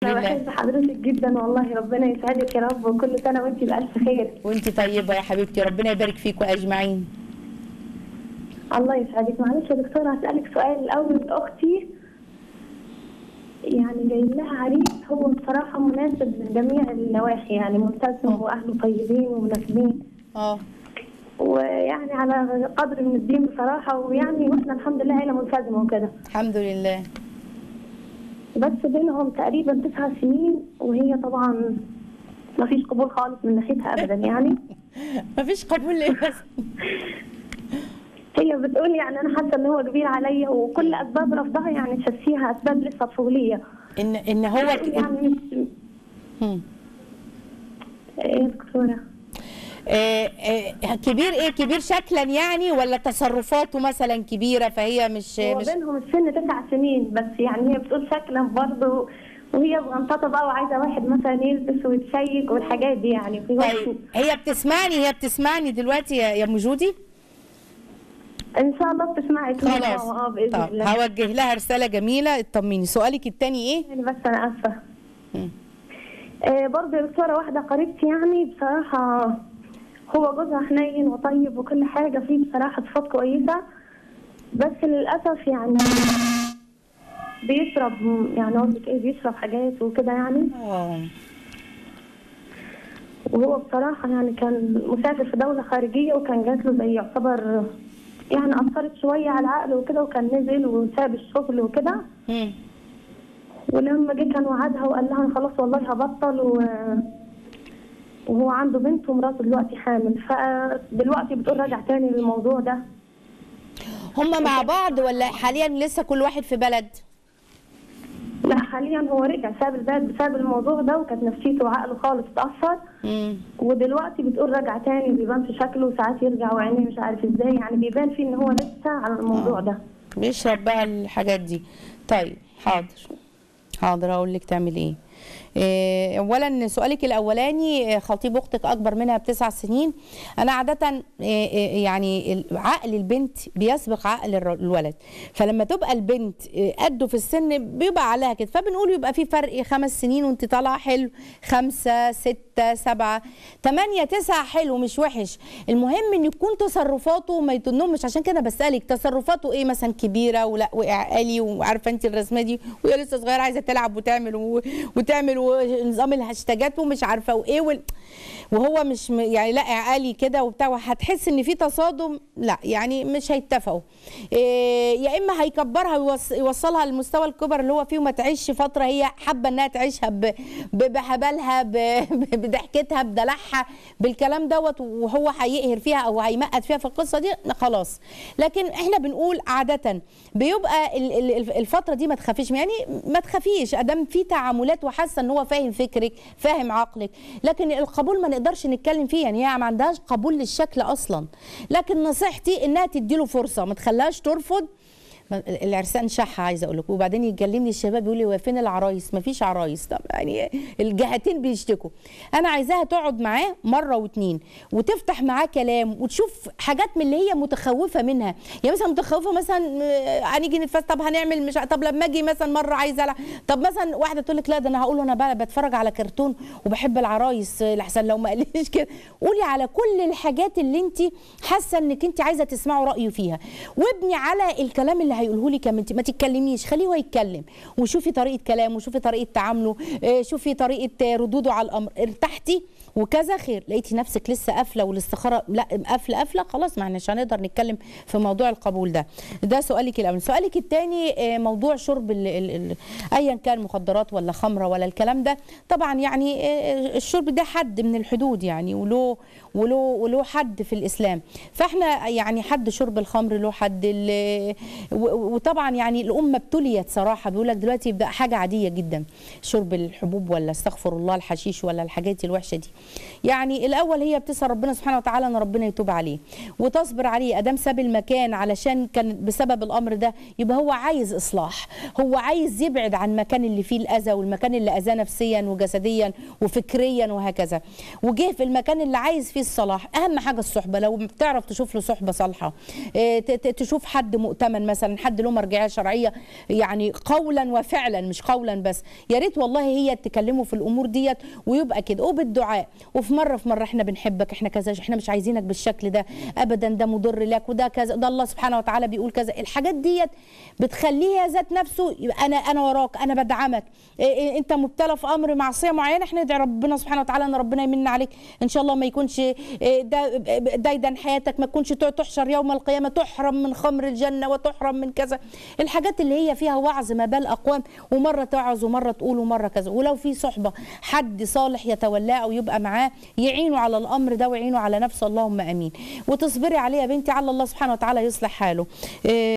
انا لله بحب حضرتك جدا والله ربنا يسعدك يا رب وكل سنه وانت بالف خير وانت طيبه يا حبيبتي ربنا يبارك فيكم اجمعين الله يسعدك معلش يا دكتوره هسالك سؤال الاول اختي يعني جاي لها عريس هو بصراحه مناسب من جميع النواحي يعني ملتزم واهله طيبين ومناسبين اه ويعني على قدر من الدين بصراحه ويعني واحنا الحمد لله عيله ملتزمه وكده الحمد لله بس بينهم تقريبا تسع سنين وهي طبعا ما فيش قبول خالص من ناحيتها ابدا يعني مفيش قبول ليه بس هي بتقول يعني انا حاسه ان هو كبير عليا وكل اسباب رفضها يعني تحسيها اسباب لسه طفوليه ان ان هو بتقول يعني مش مم. ايه يا دكتوره آه، آه، كبير ايه كبير شكلا يعني ولا تصرفاته مثلا كبيره فهي مش هو مش بينهم السن تسع سنين بس يعني هي بتقول شكلا برضه وهي مغنططه بقى وعايزه واحد مثلا يلبس ويتشيك والحاجات دي يعني في وقت طيب هي بتسمعني هي بتسمعني دلوقتي يا يا ام جودي ان شاء الله بتسمعي تقولي خلاص اه باذن طب الله هوجه لها رساله جميله اطمني سؤالك التاني ايه يعني بس انا اسفه مم. آه برضه يا دكتوره واحده قريبتي يعني بصراحه هو جوزها حنين وطيب وكل حاجه فيه بصراحه صفات كويسه بس للاسف يعني بيشرب يعني اقول لك ايه بيشرب حاجات وكده يعني اه وهو بصراحه يعني كان مسافر في دوله خارجيه وكان جات له زي يعتبر يعني اثرت شويه على عقله وكده وكان نزل وساب الشغل وكده مم. ولما جه كان وعدها وقال لها أنا خلاص والله هبطل و... وهو عنده بنت ومراته دلوقتي حامل فدلوقتي بتقول راجع تاني للموضوع ده هما مع بعض ولا حاليا لسه كل واحد في بلد لا حاليا هو رجع ساب البلد بسبب الموضوع ده وكانت نفسيته وعقله خالص اتأثر مم. ودلوقتي بتقول راجع تاني بيبان في شكله وساعات يرجع وعينيه مش عارف ازاي يعني بيبان فيه ان هو لسه على الموضوع ده بيشرب بقى الحاجات دي طيب حاضر حاضر اقول لك تعمل ايه إيه، اولا سؤالك الاولاني إيه، خطيب اختك اكبر منها بتسع سنين انا عاده إيه، إيه، يعني ال- عقل البنت بيسبق عقل الر- الولد فلما تبقى البنت إيه، قده في السن بيبقى عليها كده فبنقول يبقى في فرق خمس سنين وانت طالعه حلو خمسه سته سبعه ثمانيه تسعه حلو مش وحش المهم ان يكون تصرفاته ما يتنمش عشان كده بسالك تصرفاته ايه مثلا كبيره ولا وقع آلي وعارفه انت الرسمه دي وهي لسه صغيره عايزه تلعب وتعمل و- وتعمل ونظام الهاشتاجات ومش عارفه وايه وال... وهو مش م- يعني لا عالي كده وبتاع وهتحس ان في تصادم لا يعني مش هيتفقوا إيه يا اما هيكبرها ويوص- يوصلها لمستوى الكبر اللي هو فيه وما تعيش فتره هي حابه انها تعيشها ب- ب- بهبلها ب- بضحكتها بدلعها بالكلام دوت وهو هيقهر فيها او هيمقت فيها في القصه دي لا خلاص لكن احنا بنقول عاده بيبقى ال- ال- ال- الفتره دي ما تخافيش يعني ما تخافيش ادام في تعاملات وحاسه ان هو فاهم فكرك فاهم عقلك لكن القبول ما نقدرش نتكلم فيه يعني هي ما عندهاش قبول للشكل اصلا لكن نصيحتي انها تديله فرصه ما تخليهاش ترفض ما- العرسان شحه عايزه اقول لك وبعدين يكلمني الشباب يقول لي هو فين العرايس ما فيش عرايس طب يعني الجهتين بيشتكوا انا عايزاها تقعد معاه مره واتنين وتفتح معاه كلام وتشوف حاجات من اللي هي متخوفه منها يعني مثلا متخوفه مثلا آه، هنيجي نتفس طب هنعمل مش ع- طب لما اجي مثلا مره عايزه ألعب. طب مثلا واحده تقول لك لا ده انا هقول له انا بقى بتفرج على كرتون وبحب العرايس آه، لحسن لو ما قاليش كده قولي على كل الحاجات اللي انت حاسه انك انت عايزه تسمعوا رايه فيها وابني على الكلام اللي هيقوله لك يا بنتي ما تتكلميش خليه هو يتكلم وشوفي طريقه كلامه وشوفي طريقه تعامله آه، شوفي طريقه آه، ردوده على الامر ارتحتي وكذا خير لقيتي نفسك لسه قافله والاستخاره لا قافله قافله خلاص ما احنا مش هنقدر نتكلم في موضوع القبول ده ده سؤالك الاول سؤالك الثاني موضوع شرب ال ال ال ايا كان مخدرات ولا خمره ولا الكلام ده طبعا يعني آه، الشرب ده حد من الحدود يعني وله وله وله حد في الاسلام فاحنا يعني حد شرب الخمر له حد ال- و- وطبعا يعني الامه ابتليت صراحه بيقول لك دلوقتي يبقى حاجه عاديه جدا شرب الحبوب ولا استغفر الله الحشيش ولا الحاجات الوحشه دي يعني الاول هي بتسال ربنا سبحانه وتعالى ان ربنا يتوب عليه وتصبر عليه ادام ساب المكان علشان كان بسبب الامر ده يبقى هو عايز اصلاح هو عايز يبعد عن المكان اللي فيه الاذى والمكان اللي اذاه نفسيا وجسديا وفكريا وهكذا وجه في المكان اللي عايز فيه الصلاح اهم حاجه الصحبه لو بتعرف تشوف له صحبه صالحه إيه، ت- ت- تشوف حد مؤتمن مثلا ان حد له مرجعيه شرعيه يعني قولا وفعلا مش قولا بس يا ريت والله هي تكلمه في الامور ديت ويبقى كده وبالدعاء وفي مره في مره احنا بنحبك احنا كذا احنا مش عايزينك بالشكل ده ابدا ده مضر لك وده كذا ده الله سبحانه وتعالى بيقول كذا الحاجات ديت بتخليه ذات نفسه يبقى انا انا وراك انا بدعمك إيه إيه انت مبتلى في امر معصيه معينه احنا ندعي ربنا سبحانه وتعالى ان ربنا يمن عليك ان شاء الله ما يكونش إيه ده دايدا حياتك ما تكونش تحشر يوم القيامه تحرم من خمر الجنه وتحرم من كذا الحاجات اللي هي فيها وعظ ما بال اقوام ومره توعظ ومره تقول ومره كذا ولو في صحبه حد صالح يتولاه او يبقى معاه يعينه على الامر ده ويعينه على نفسه اللهم امين وتصبري عليه يا بنتي على الله سبحانه وتعالى يصلح حاله إيه